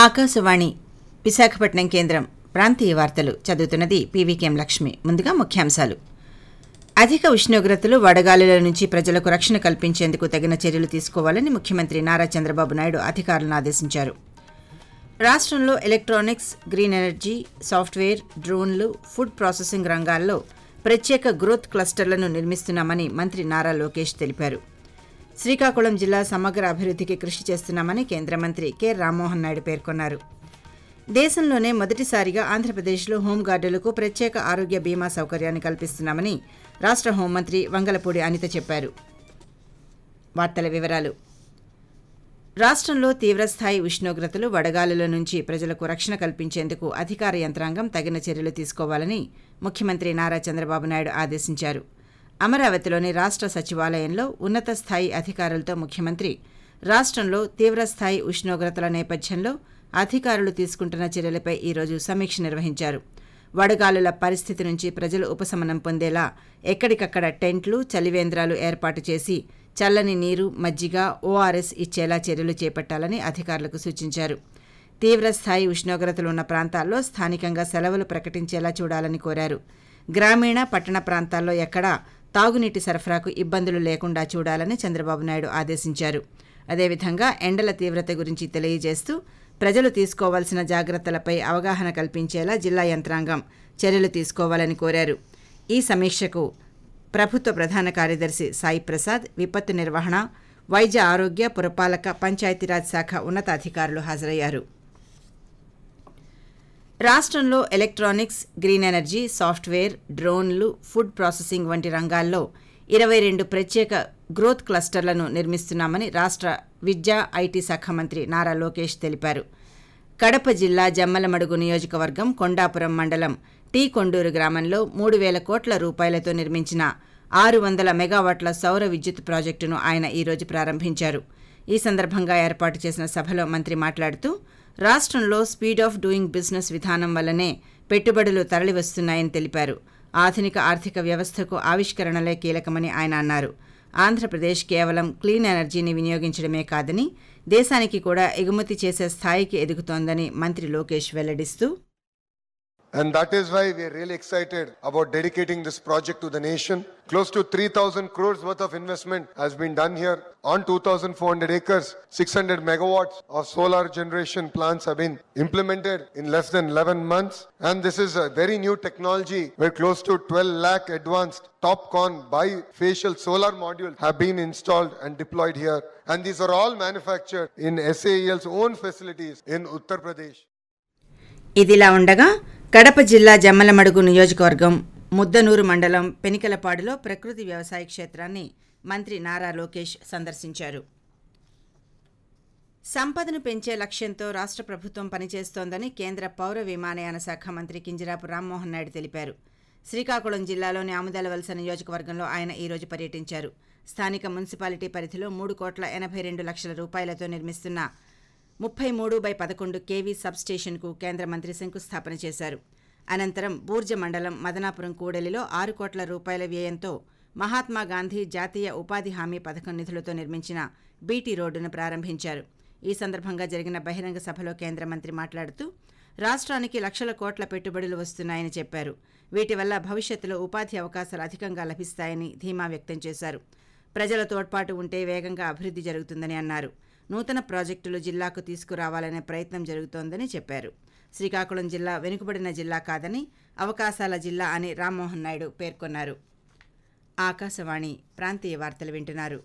ఆకాశవాణి విశాఖపట్నం కేంద్రం ప్రాంతీయ వార్తలు చదువుతున్నది పీవీకేఎం లక్ష్మి ముందుగా ముఖ్యాంశాలు అధిక ఉష్ణోగ్రతలు వడగాలుల నుంచి ప్రజలకు రక్షణ కల్పించేందుకు తగిన చర్యలు తీసుకోవాలని ముఖ్యమంత్రి నారా చంద్రబాబు నాయుడు అధికారులను ఆదేశించారు రాష్ట్రంలో ఎలక్ట్రానిక్స్ గ్రీన్ ఎనర్జీ సాఫ్ట్వేర్ డ్రోన్లు ఫుడ్ ప్రాసెసింగ్ రంగాల్లో ప్రత్యేక గ్రోత్ క్లస్టర్లను నిర్మిస్తున్నామని మంత్రి నారా లోకేష్ తెలిపారు శ్రీకాకుళం జిల్లా సమగ్ర అభివృద్ధికి కృషి చేస్తున్నామని కేంద్ర మంత్రి కె రామ్మోహన్ నాయుడు పేర్కొన్నారు దేశంలోనే మొదటిసారిగా ఆంధ్రప్రదేశ్లో హోంగార్డులకు ప్రత్యేక ఆరోగ్య బీమా సౌకర్యాన్ని కల్పిస్తున్నామని రాష్ట్ర హోంమంత్రి వంగలపూడి అనిత చెప్పారు వార్తల వివరాలు రాష్ట్రంలో తీవ్రస్థాయి ఉష్ణోగ్రతలు వడగాలుల నుంచి ప్రజలకు రక్షణ కల్పించేందుకు అధికార యంత్రాంగం తగిన చర్యలు తీసుకోవాలని ముఖ్యమంత్రి నారా చంద్రబాబు నాయుడు ఆదేశించారు అమరావతిలోని రాష్ట్ర సచివాలయంలో ఉన్నత స్థాయి అధికారులతో ముఖ్యమంత్రి రాష్ట్రంలో తీవ్రస్థాయి ఉష్ణోగ్రతల నేపథ్యంలో అధికారులు తీసుకుంటున్న చర్యలపై ఈరోజు సమీక్ష నిర్వహించారు వడగాలుల పరిస్థితి నుంచి ప్రజలు ఉపశమనం పొందేలా ఎక్కడికక్కడ టెంట్లు చలివేంద్రాలు ఏర్పాటు చేసి చల్లని నీరు మజ్జిగ ఓఆర్ఎస్ ఇచ్చేలా చర్యలు చేపట్టాలని అధికారులకు సూచించారు తీవ్రస్థాయి ఉష్ణోగ్రతలు ఉన్న ప్రాంతాల్లో స్థానికంగా సెలవులు ప్రకటించేలా చూడాలని కోరారు గ్రామీణ పట్టణ ప్రాంతాల్లో ఎక్కడా తాగునీటి సరఫరాకు ఇబ్బందులు లేకుండా చూడాలని చంద్రబాబు నాయుడు ఆదేశించారు అదేవిధంగా ఎండల తీవ్రత గురించి తెలియజేస్తూ ప్రజలు తీసుకోవాల్సిన జాగ్రత్తలపై అవగాహన కల్పించేలా జిల్లా యంత్రాంగం చర్యలు తీసుకోవాలని కోరారు ఈ సమీక్షకు ప్రభుత్వ ప్రధాన కార్యదర్శి సాయి ప్రసాద్ విపత్తు నిర్వహణ వైద్య ఆరోగ్య పురపాలక పంచాయతీరాజ్ శాఖ ఉన్నతాధికారులు హాజరయ్యారు రాష్ట్రంలో ఎలక్ట్రానిక్స్ గ్రీన్ ఎనర్జీ సాఫ్ట్వేర్ డ్రోన్లు ఫుడ్ ప్రాసెసింగ్ వంటి రంగాల్లో ఇరవై రెండు ప్రత్యేక గ్రోత్ క్లస్టర్లను నిర్మిస్తున్నామని రాష్ట్ర విద్యా ఐటీ శాఖ మంత్రి నారా లోకేష్ తెలిపారు కడప జిల్లా జమ్మలమడుగు నియోజకవర్గం కొండాపురం మండలం టీ కొండూరు గ్రామంలో మూడు వేల కోట్ల రూపాయలతో నిర్మించిన ఆరు వందల మెగావాట్ల సౌర విద్యుత్ ప్రాజెక్టును ఆయన ఈరోజు ప్రారంభించారు ఈ సందర్భంగా ఏర్పాటు చేసిన సభలో మంత్రి మాట్లాడుతూ రాష్ట్రంలో స్పీడ్ ఆఫ్ డూయింగ్ బిజినెస్ విధానం వల్లనే పెట్టుబడులు తరలివస్తున్నాయని తెలిపారు ఆధునిక ఆర్థిక వ్యవస్థకు ఆవిష్కరణలే కీలకమని ఆయన అన్నారు ఆంధ్రప్రదేశ్ కేవలం క్లీన్ ఎనర్జీని వినియోగించడమే కాదని దేశానికి కూడా ఎగుమతి చేసే స్థాయికి ఎదుగుతోందని మంత్రి Lokesh వెల్లడిస్తూ And that is why we are really excited about dedicating this project to the nation. Close to 3,000 crores worth of investment has been done here on 2,400 acres. 600 megawatts of solar generation plants have been implemented in less than 11 months. And this is a very new technology where close to 12 lakh advanced TopCon bifacial solar modules have been installed and deployed here. And these are all manufactured in SAEL's own facilities in Uttar Pradesh. ఇదిలా ఉండగా కడప జిల్లా జమ్మలమడుగు నియోజకవర్గం ముద్దనూరు మండలం పెనికలపాడులో ప్రకృతి వ్యవసాయ క్షేత్రాన్ని మంత్రి నారా లోకేష్ సందర్శించారు సంపదను పెంచే లక్ష్యంతో రాష్ట్ర ప్రభుత్వం పనిచేస్తోందని కేంద్ర పౌర విమానయాన శాఖ మంత్రి కింజరాపు రామ్మోహన్ నాయుడు తెలిపారు శ్రీకాకుళం జిల్లాలోని ఆముదాలవలస నియోజకవర్గంలో ఆయన ఈరోజు పర్యటించారు స్థానిక మున్సిపాలిటీ పరిధిలో మూడు కోట్ల ఎనభై రెండు లక్షల రూపాయలతో నిర్మిస్తున్న ముప్పై మూడు బై పదకొండు కేవీ సబ్స్టేషన్కు కేంద్ర మంత్రి శంకుస్థాపన చేశారు అనంతరం బూర్జ మండలం మదనాపురం కూడలిలో ఆరు కోట్ల రూపాయల వ్యయంతో మహాత్మా గాంధీ జాతీయ ఉపాధి హామీ పథకం నిధులతో నిర్మించిన బీటీ రోడ్డును ప్రారంభించారు ఈ సందర్భంగా జరిగిన బహిరంగ సభలో కేంద్ర మంత్రి మాట్లాడుతూ రాష్ట్రానికి లక్షల కోట్ల పెట్టుబడులు వస్తున్నాయని చెప్పారు వీటి వల్ల భవిష్యత్తులో ఉపాధి అవకాశాలు అధికంగా లభిస్తాయని ధీమా వ్యక్తం చేశారు ప్రజల తోడ్పాటు ఉంటే వేగంగా అభివృద్ధి జరుగుతుందని అన్నారు నూతన ప్రాజెక్టులు జిల్లాకు తీసుకురావాలనే ప్రయత్నం జరుగుతోందని చెప్పారు శ్రీకాకుళం జిల్లా వెనుకబడిన జిల్లా కాదని అవకాశాల జిల్లా అని రామ్మోహన్ నాయుడు పేర్కొన్నారు ఆకాశవాణి ప్రాంతీయ వార్తలు వింటున్నారు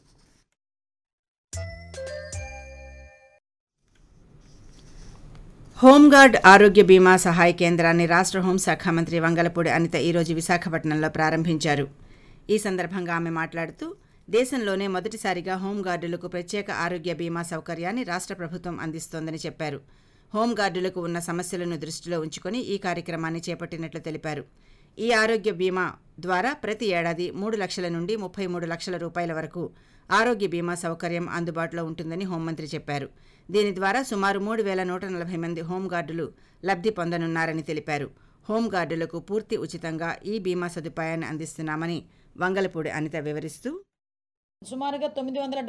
హోంగార్డ్ ఆరోగ్య బీమా సహాయ కేంద్రాన్ని రాష్ట్ర హోంశాఖ మంత్రి వంగలపూడి అనిత ఈరోజు విశాఖపట్నంలో ప్రారంభించారు ఈ సందర్భంగా ఆమె మాట్లాడుతూ దేశంలోనే మొదటిసారిగా హోంగార్డులకు ప్రత్యేక ఆరోగ్య బీమా సౌకర్యాన్ని రాష్ట్ర ప్రభుత్వం అందిస్తోందని చెప్పారు హోంగార్డులకు ఉన్న సమస్యలను దృష్టిలో ఉంచుకొని ఈ కార్యక్రమాన్ని చేపట్టినట్లు తెలిపారు ఈ ఆరోగ్య బీమా ద్వారా ప్రతి ఏడాది మూడు లక్షల నుండి ముప్పై మూడు లక్షల రూపాయల వరకు ఆరోగ్య బీమా సౌకర్యం అందుబాటులో ఉంటుందని హోంమంత్రి చెప్పారు దీని ద్వారా సుమారు మూడు వేల నూట నలభై మంది హోంగార్డులు లబ్ధి పొందనున్నారని తెలిపారు హోంగార్డులకు పూర్తి ఉచితంగా ఈ బీమా సదుపాయాన్ని అందిస్తున్నామని వంగలపూడి అనిత వివరిస్తూ సుమారుగా తొమ్మిది వందల